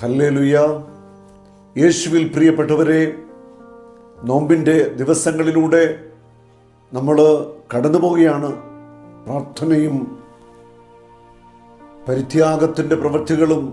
hallelujah യേശുവിൽ പ്രിയപ്പെട്ടവരെ നോമ്പിൻ്റെ ദിവസങ്ങളിലൂടെ നമ്മൾ കടന്നു പോവുകയാണ് പ്രാർത്ഥനയും പരിത്യാഗത്തിൻ്റെ പ്രവൃത്തികളും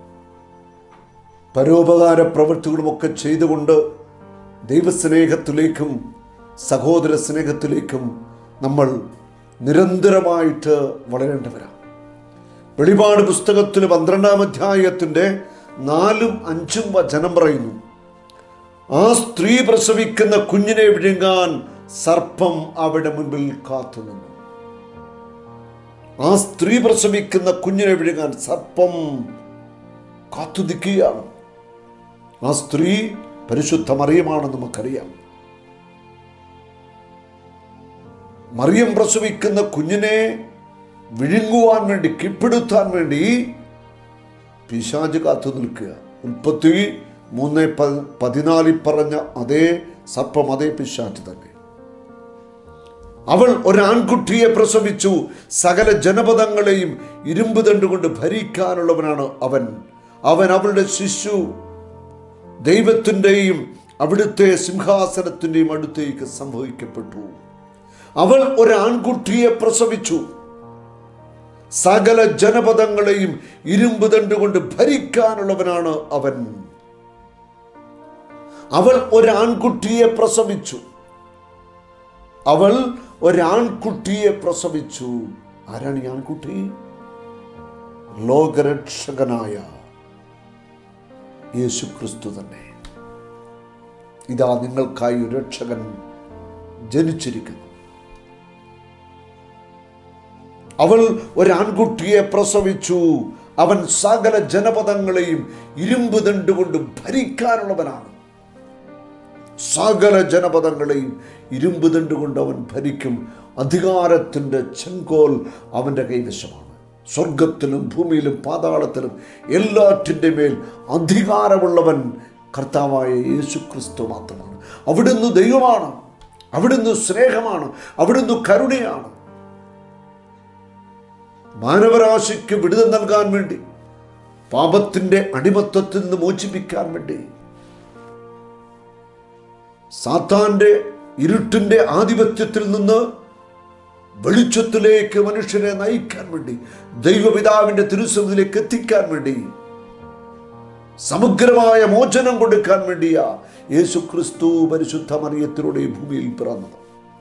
പരോപകാര പ്രവൃത്തികളുമൊക്കെ ചെയ്തുകൊണ്ട് ദൈവസ്നേഹത്തിലേക്കും സഹോദര സ്നേഹത്തിലേക്കും നമ്മൾ നിരന്തരമായിട്ട് വളരേണ്ടവരാണ് വെളിപാട് പുസ്തകത്തിൽ പന്ത്രണ്ടാം അധ്യായത്തിൻ്റെ നാലും അഞ്ചും വചനം പറയുന്നു ആ സ്ത്രീ പ്രസവിക്കുന്ന കുഞ്ഞിനെ വിഴുങ്ങാൻ സർപ്പം അവിടെ മുൻപിൽ കാത്തുനിന്നു ആ സ്ത്രീ പ്രസവിക്കുന്ന കുഞ്ഞിനെ വിഴുങ്ങാൻ സർപ്പം കാത്തു നിൽക്കുകയാണ് ആ സ്ത്രീ പരിശുദ്ധ മറിയമാണെന്ന് നമുക്കറിയാം മറിയം പ്രസവിക്കുന്ന കുഞ്ഞിനെ വിഴുങ്ങുവാൻ വേണ്ടി കീഴ്പ്പെടുത്താൻ വേണ്ടി പിശാജ് കാത്തു നിൽക്കുക ഉൽപ്പത്തി മൂന്ന് പ- പതിനാലിൽ പറഞ്ഞ അതേ സർപ്പം അതേ പിശാജ് തന്നെ അവൾ ഒരാൺകുട്ടിയെ പ്രസവിച്ചു സകല ജനപദങ്ങളെയും ഇരുമ്പ് തണ്ടുകൊണ്ട് ഭരിക്കാനുള്ളവനാണ് അവൻ അവൻ അവളുടെ ശിശു ദൈവത്തിൻ്റെയും അവിടുത്തെ സിംഹാസനത്തിൻ്റെയും അടുത്തേക്ക് സംഭവിക്കപ്പെട്ടു അവൾ ഒരാൺകുട്ടിയെ പ്രസവിച്ചു സകല ജനപദങ്ങളെയും ഇരുമ്പ് തണ്ടുകൊണ്ട് ഭരിക്കാനുള്ളവനാണ് അവൻ അവൾ ഒരാൺകുട്ടിയെ പ്രസവിച്ചു അവൾ ഒരാൺകുട്ടിയെ പ്രസവിച്ചു ആരാണ് ഈ ആൺകുട്ടി ലോകരക്ഷകനായ യേശു ക്രിസ്തു തന്നെ ഇതാ നിങ്ങൾക്കായി ഒരു രക്ഷകൻ ജനിച്ചിരിക്കുന്നു അവൾ ഒരാൺകുട്ടിയെ പ്രസവിച്ചു അവൻ സകല ജനപദങ്ങളെയും ഇരുമ്പ് ദണ്ടുകൊണ്ട് ഭരിക്കാനുള്ളവനാണ് സകല ജനപദങ്ങളെയും ഇരുമ്പ് ദണ്ടുകൊണ്ട് അവൻ ഭരിക്കും അധികാരത്തിൻ്റെ ചെങ്കോൽ അവൻ്റെ കൈവശമാണ് സ്വർഗത്തിലും ഭൂമിയിലും പാതാളത്തിലും എല്ലാറ്റിൻ്റെ മേൽ അധികാരമുള്ളവൻ കർത്താവായ യേശു ക്രിസ്തു മാത്രമാണ് അവിടുന്ന് ദൈവമാണ് അവിടുന്ന് സ്നേഹമാണ് അവിടുന്ന് കരുണയാണ് മാനവരാശിക്ക് വിടുതൽ നൽകാൻ വേണ്ടി പാപത്തിൻ്റെ അടിമത്തത്തിൽ നിന്ന് മോചിപ്പിക്കാൻ വേണ്ടി സാത്താന്റെ ഇരുട്ടിന്റെ ആധിപത്യത്തിൽ നിന്ന് വെളിച്ചത്തിലേക്ക് മനുഷ്യനെ നയിക്കാൻ വേണ്ടി ദൈവപിതാവിന്റെ തിരുസന്നിധിയിലേക്ക് എത്തിക്കാൻ വേണ്ടി സമഗ്രമായ മോചനം കൊടുക്കാൻ വേണ്ടിയാ യേശു ക്രിസ്തു പരിശുദ്ധ മറിയത്തിലൂടെ ഈ ഭൂമിയിൽ പിറന്നത്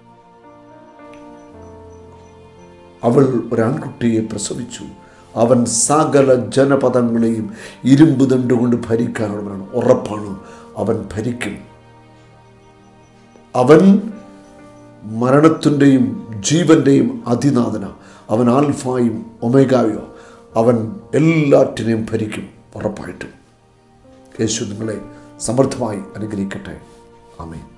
അവൾ ഒരാൺകുട്ടിയെ പ്രസവിച്ചു അവൻ സകല ജനപദങ്ങളെയും ഇരുമ്പ് ദണ്ടുകൊണ്ട് ഭരിക്കാനുള്ളവനാണ് ഉറപ്പാണ് അവൻ ഭരിക്കും അവൻ മരണത്തിൻ്റെയും ജീവൻ്റെയും അതിനാഥന അവൻ ആൽഫായും ഒമേഗായോ അവൻ എല്ലാറ്റിനെയും ഭരിക്കും ഉറപ്പായിട്ടും യേശു നിങ്ങളെ സമൃദ്ധമായി അനുഗ്രഹിക്കട്ടെ ആമേൻ